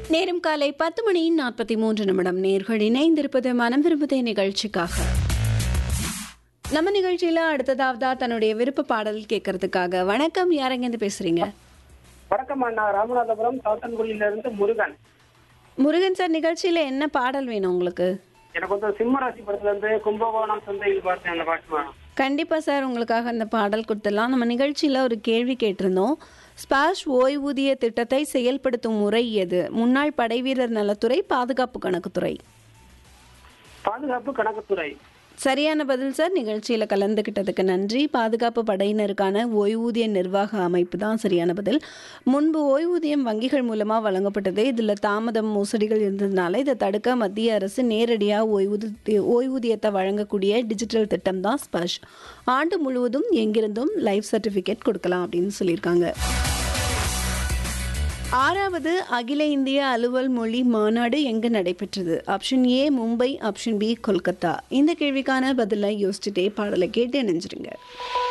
நேரம் காலை பத்து மணி நாற்பத்தி மூன்று நிமிடம் நேர்கள் இணைந்திருப்பது மனம் விரும்புதே நிகழ்ச்சிக்காக நம்ம நிகழ்ச்சியில அடுத்ததாவதா தன்னுடைய விருப்ப பாடல் கேட்கறதுக்காக வணக்கம் யாரெங்கேருந்து பேசுறீங்க வணக்கம் அண்ணா ராமநாதபுரம் சாத்தன்குடியில இருந்து முருகன் முருகன் சார் நிகழ்ச்சியில என்ன பாடல் வேணும் உங்களுக்கு எனக்கு வந்து சிம்மராசி படத்துல இருந்து கும்பகோணம் சந்தையில் பார்த்தேன் அந்த பாட்டு வேணும் கண்டிப்பா சார் உங்களுக்காக அந்த பாடல் கொடுத்துடலாம் நம்ம நிகழ்ச்சியில ஒரு கேள்வி கேட்டிருந்தோம் ஸ்பாஷ் ஓய்வூதிய திட்டத்தை செயல்படுத்தும் முறை எது முன்னாள் படைவீரர் நலத்துறை பாதுகாப்பு கணக்குத்துறை பாதுகாப்பு கணக்குத்துறை சரியான பதில் சார் நிகழ்ச்சியில் கலந்துக்கிட்டதுக்கு நன்றி பாதுகாப்பு படையினருக்கான ஓய்வூதிய நிர்வாக அமைப்பு தான் சரியான பதில் முன்பு ஓய்வூதியம் வங்கிகள் மூலமாக வழங்கப்பட்டது இதில் தாமதம் மோசடிகள் இருந்ததுனால இதை தடுக்க மத்திய அரசு நேரடியாக ஓய்வூதிய ஓய்வூதியத்தை வழங்கக்கூடிய டிஜிட்டல் திட்டம் தான் ஸ்பஷ் ஆண்டு முழுவதும் எங்கிருந்தும் லைஃப் சர்டிஃபிகேட் கொடுக்கலாம் அப்படின்னு சொல்லியிருக்காங்க ஆறாவது அகில இந்திய அலுவல் மொழி மாநாடு எங்கு நடைபெற்றது option A Mumbai option B Kolkata இந்த கேள்விக்கான பதிலை யோசிச்சுட்டே பாடலை கேட்டு நினைச்சிருங்க